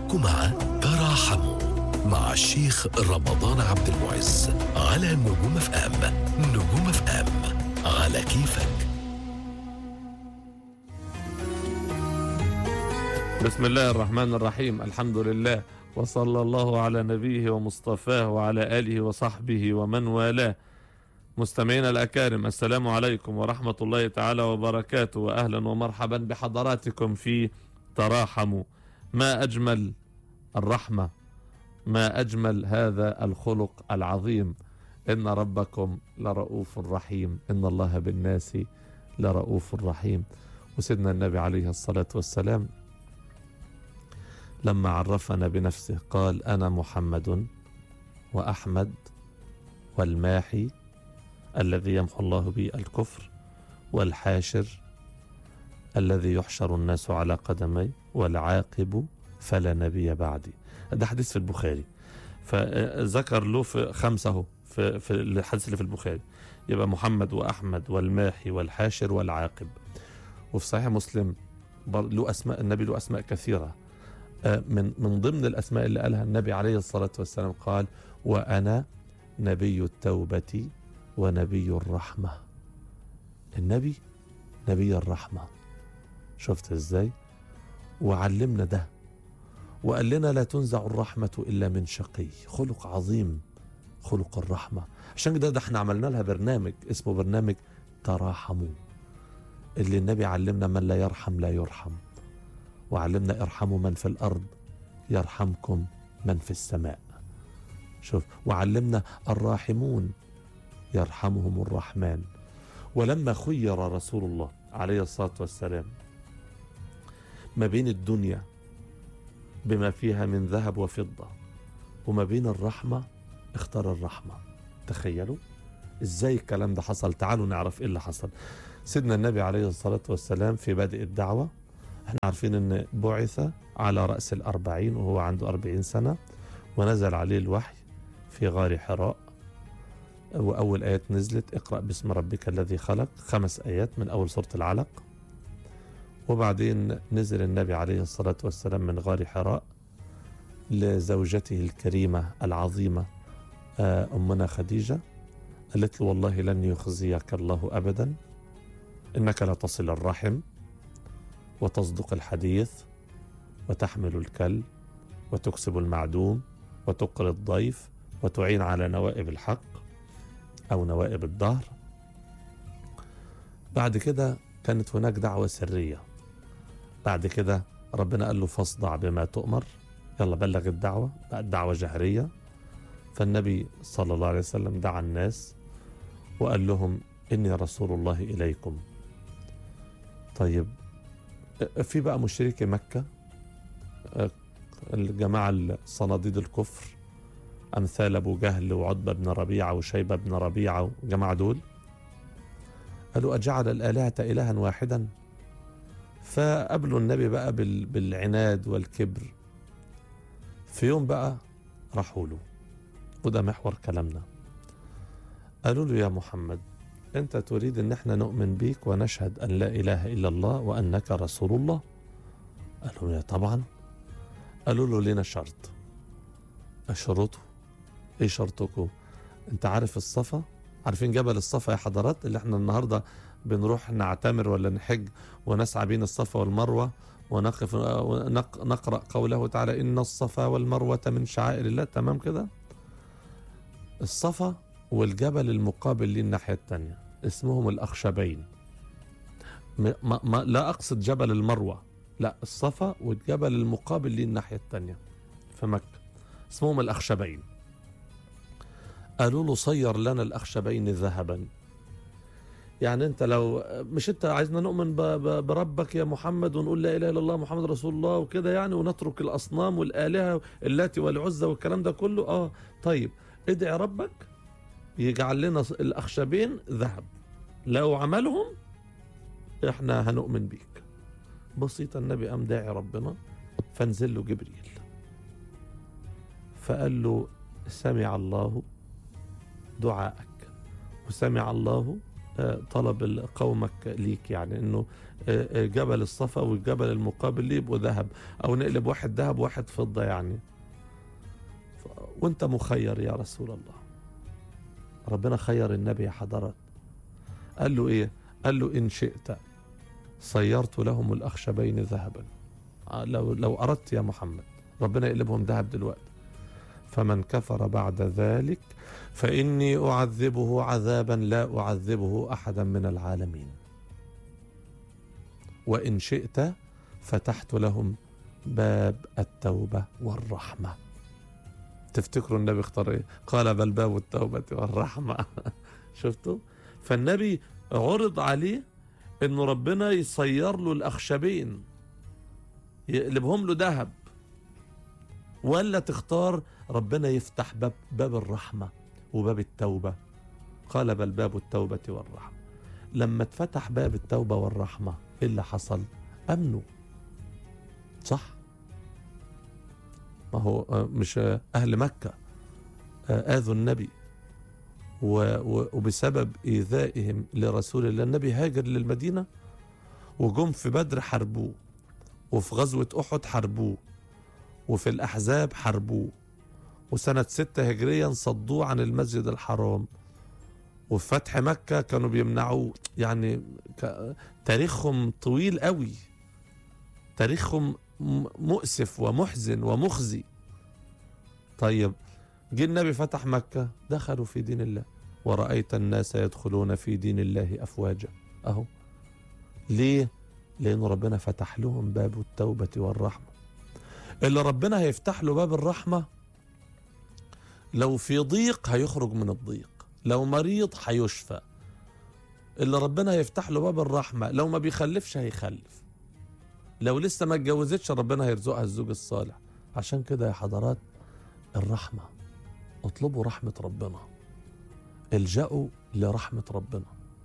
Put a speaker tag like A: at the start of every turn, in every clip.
A: معكم مع تراحموا مع الشيخ رمضان عبد المعز على نجوم اف ام نجوم اف ام على كيفك
B: بسم الله الرحمن الرحيم الحمد لله وصلى الله على نبيه ومصطفاه وعلى آله وصحبه ومن والاه مستمعينا الأكارم السلام عليكم ورحمة الله تعالى وبركاته وأهلا ومرحبا بحضراتكم في تراحموا ما أجمل الرحمة ما أجمل هذا الخلق العظيم إن ربكم لرؤوف رحيم إن الله بالناس لرؤوف رحيم وسيدنا النبي عليه الصلاة والسلام لما عرفنا بنفسه قال أنا محمد وأحمد والماحي الذي يمحو الله به الكفر والحاشر الذي يحشر الناس على قدمي والعاقب فلا نبي بعدي ده حديث في البخاري فذكر له في خمسة اهو في, في الحديث اللي في البخاري يبقى محمد وأحمد والماحي والحاشر والعاقب وفي صحيح مسلم له أسماء النبي له أسماء كثيرة من من ضمن الأسماء اللي قالها النبي عليه الصلاة والسلام قال وأنا نبي التوبة ونبي الرحمة النبي نبي الرحمة شفت ازاي وعلمنا ده وقال لنا لا تنزع الرحمة إلا من شقي خلق عظيم خلق الرحمة عشان كده ده احنا عملنا لها برنامج اسمه برنامج تراحموا اللي النبي علمنا من لا يرحم لا يرحم وعلمنا ارحموا من في الأرض يرحمكم من في السماء شوف وعلمنا الراحمون يرحمهم الرحمن ولما خير رسول الله عليه الصلاة والسلام ما بين الدنيا بما فيها من ذهب وفضة وما بين الرحمة اختار الرحمة تخيلوا ازاي الكلام ده حصل تعالوا نعرف ايه اللي حصل سيدنا النبي عليه الصلاة والسلام في بدء الدعوة احنا عارفين ان بعث على رأس الأربعين وهو عنده أربعين سنة ونزل عليه الوحي في غار حراء وأول آيات نزلت اقرأ باسم ربك الذي خلق خمس آيات من أول سورة العلق وبعدين نزل النبي عليه الصلاة والسلام من غار حراء لزوجته الكريمة العظيمة أمنا خديجة قالت له والله لن يخزيك الله أبدا إنك لا تصل الرحم وتصدق الحديث وتحمل الكل وتكسب المعدوم وتقر الضيف وتعين على نوائب الحق أو نوائب الدهر بعد كده كانت هناك دعوة سرية بعد كده ربنا قال له فاصدع بما تؤمر يلا بلغ الدعوة بقت دعوة جهرية فالنبي صلى الله عليه وسلم دعا الناس وقال لهم إني رسول الله إليكم طيب في بقى مشركي مكة الجماعة صناديد الكفر أمثال أبو جهل وعتبة بن ربيعة وشيبة بن ربيعة والجماعة دول قالوا أجعل الآلهة إلها واحدا فقابلوا النبي بقى بالعناد والكبر في يوم بقى راحوا له وده محور كلامنا قالوا له يا محمد أنت تريد أن احنا نؤمن بيك ونشهد أن لا إله إلا الله وأنك رسول الله قالوا له طبعا قالوا له لنا شرط أشرطه ايه شرطكم انت عارف الصفا عارفين جبل الصفا يا حضرات اللي احنا النهارده بنروح نعتمر ولا نحج ونسعى بين الصفا والمروه ونقف نقرا قوله تعالى ان الصفا والمروه من شعائر الله تمام كده الصفا والجبل المقابل ليه الناحيه الثانيه اسمهم الاخشبين ما ما لا اقصد جبل المروه لا الصفا والجبل المقابل ليه الناحيه الثانيه في مكه اسمهم الاخشبين قالوا له صير لنا الأخشبين ذهبا يعني انت لو مش انت عايزنا نؤمن بربك يا محمد ونقول لا اله الا الله محمد رسول الله وكده يعني ونترك الاصنام والالهه اللاتي والعزى والكلام ده كله اه طيب ادعي ربك يجعل لنا الاخشبين ذهب لو عملهم احنا هنؤمن بيك بسيطة النبي قام داعي ربنا فنزل له جبريل فقال له سمع الله دعاءك وسمع الله آه، طلب ال- قومك ليك يعني انه آه، آه، جبل الصفا والجبل المقابل ليه يبقوا ذهب او نقلب واحد ذهب وواحد فضه يعني ف- وانت مخير يا رسول الله ربنا خير النبي يا حضرات قال له ايه قال له ان شئت صيرت لهم الاخشبين ذهبا آه، لو لو اردت يا محمد ربنا يقلبهم ذهب دلوقتي فمن كفر بعد ذلك فاني اعذبه عذابا لا اعذبه احدا من العالمين وان شئت فتحت لهم باب التوبه والرحمه تفتكروا النبي اختار ايه قال بل باب التوبه والرحمه شفتوا فالنبي عرض عليه انه ربنا يصير له الاخشبين يقلبهم له ذهب ولا تختار ربنا يفتح باب باب الرحمه وباب التوبه قال بل باب التوبه والرحمه لما اتفتح باب التوبه والرحمه ايه اللي حصل امنوا صح ما هو آه، مش آه، اهل مكه آه، اذوا النبي و- و- وبسبب ايذائهم لرسول الله النبي هاجر للمدينه وجم في بدر حاربوه وفي غزوه احد حاربوه وفي الأحزاب حاربوه وسنة ستة هجريا صدوه عن المسجد الحرام وفي فتح مكة كانوا بيمنعوه يعني ك- تاريخهم طويل قوي تاريخهم م- مؤسف ومحزن ومخزي طيب جه النبي فتح مكة دخلوا في دين الله ورأيت الناس يدخلون في دين الله أفواجا أهو ليه؟ لأن ربنا فتح لهم باب التوبة والرحمة اللي ربنا هيفتح له باب الرحمة لو في ضيق هيخرج من الضيق لو مريض هيشفى اللي ربنا هيفتح له باب الرحمة لو ما بيخلفش هيخلف لو لسه ما اتجوزتش ربنا هيرزقها الزوج الصالح عشان كده يا حضرات الرحمة اطلبوا رحمة ربنا الجأوا لرحمة ربنا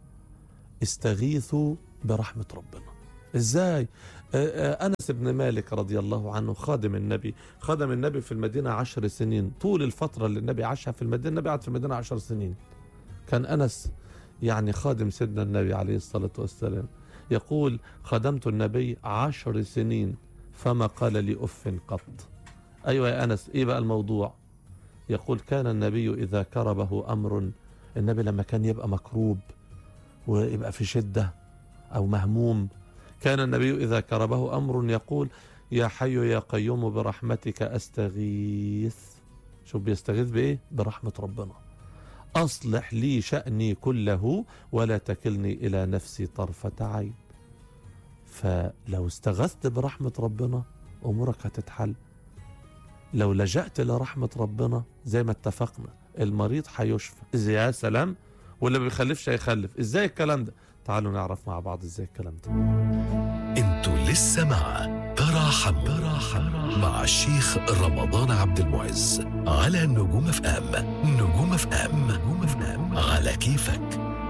B: استغيثوا برحمة ربنا ازاي آه، آه، انس بن مالك رضي الله عنه خادم النبي خدم النبي في المدينه عشر سنين طول الفتره اللي النبي عاشها في المدينه النبي قعد في المدينه عشر سنين كان انس يعني خادم سيدنا النبي عليه الصلاه والسلام يقول خدمت النبي عشر سنين فما قال لي اف قط ايوه يا انس ايه بقى الموضوع يقول كان النبي اذا كربه امر النبي لما كان يبقى مكروب ويبقى في شده او مهموم كان النبي إذا كربه أمر يقول يا حي يا قيوم برحمتك أستغيث شوف بيستغيث بإيه برحمة ربنا أصلح لي شأني كله ولا تكلني إلى نفسي طرفة عين فلو استغثت برحمة ربنا أمورك هتتحل لو لجأت لرحمة ربنا زي ما اتفقنا المريض هيشفى إذا يا سلام واللي ما بيخلفش هيخلف ازاي الكلام ده تعالوا نعرف مع بعض ازاي الكلام ده
A: انتوا لسه مع تراحم تراحم مع الشيخ رمضان عبد المعز على نجوم اف ام نجوم اف ام نجوم اف ام على كيفك